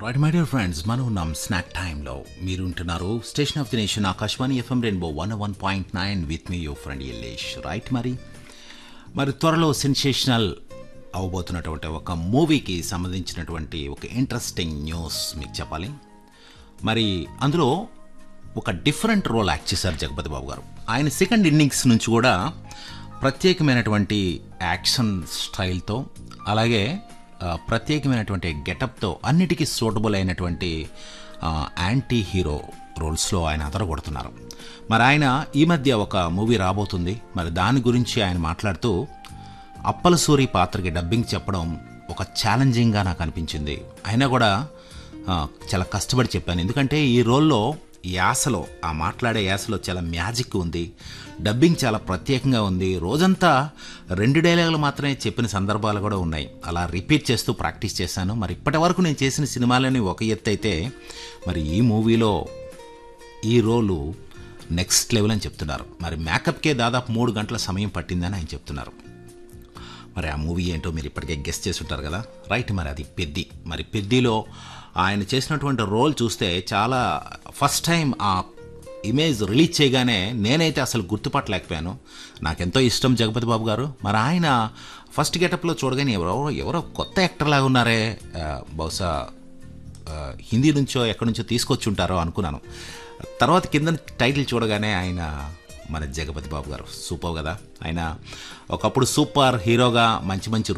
right my dear friends మనం ఉన్నాం snack టైంలో మీరు ఉంటున్నారు station of the nation Akashvani FM rainbow one one point nine with me your friend Ellesh right మరి మరి త్వరలో సెన్సేషనల్ అవబోతున్నటువంటి ఒక మూవీకి సంబంధించినటువంటి ఒక ఇంట్రెస్టింగ్ న్యూస్ మీకు చెప్పాలి మరి అందులో ఒక డిఫరెంట్ రోల్ యాక్ట్ చేశారు జగపతి బాబు గారు ఆయన సెకండ్ ఇన్నింగ్స్ నుంచి కూడా ప్రత్యేకమైనటువంటి యాక్షన్ స్టైల్తో అలాగే ఆ, ప్రత్యేకమైనటువంటి గెటప్తో అన్నిటికీ సూటబుల్ అయినటువంటి ఆ, యాంటీ హీరో రోల్స్లో ఆయన అదరగొడుతున్నారు మరి ఆయన ఈ మధ్య ఒక మూవీ రాబోతుంది మరి దాని గురించి ఆయన మాట్లాడుతూ అప్పలసూరి పాత్రకి డబ్బింగ్ చెప్పడం ఒక ఛాలెంజింగ్గా నాకు అనిపించింది అయినా కూడా ఆ, చాలా కష్టపడి చెప్పాను ఎందుకంటే ఈ రోల్లో యాసలో ఆ మాట్లాడే యాసలో చాలా మ్యాజిక్ ఉంది డబ్బింగ్ చాలా ప్రత్యేకంగా ఉంది రోజంతా రెండు డైలాగులు మాత్రమే చెప్పిన సందర్భాలు కూడా ఉన్నాయి అలా రిపీట్ చేస్తూ ప్రాక్టీస్ చేశాను మరి ఇప్పటి వరకు నేను చేసిన సినిమాలని ఒక ఎత్తు అయితే మరి ఈ మూవీలో ఈ రోలు నెక్స్ట్ లెవెల్ అని చెప్తున్నారు మరి మేకప్కే దాదాపు మూడు గంటల సమయం పట్టిందని ఆయన చెప్తున్నారు మరి ఆ మూవీ ఏంటో మీరు ఇప్పటికే గెస్ట్ చేసి ఉంటారు కదా రైట్ మరి అది పెద్ది మరి పెద్దిలో ఆయన చేసినటువంటి రోల్ చూస్తే చాలా ఫస్ట్ టైం ఆ ఇమేజ్ రిలీజ్ చేయగానే నేనైతే అసలు గుర్తుపట్టలేకపోయాను నాకెంతో ఇష్టం జగపతి బాబు గారు మరి ఆయన ఫస్ట్ గెటప్లో చూడగానే ఎవరో ఎవరో కొత్త యాక్టర్ లాగా ఉన్నారే ఆ, బహుశా ఆ, హిందీ నుంచో ఎక్కడి నుంచో తీసుకొచ్చి ఉంటారో అనుకున్నాను తర్వాత కింద టైటిల్ చూడగానే ఆయన మన జగపతి బాబు గారు సూపర్ కదా ఆయన ఒకప్పుడు సూపర్ హీరోగా మంచి మంచి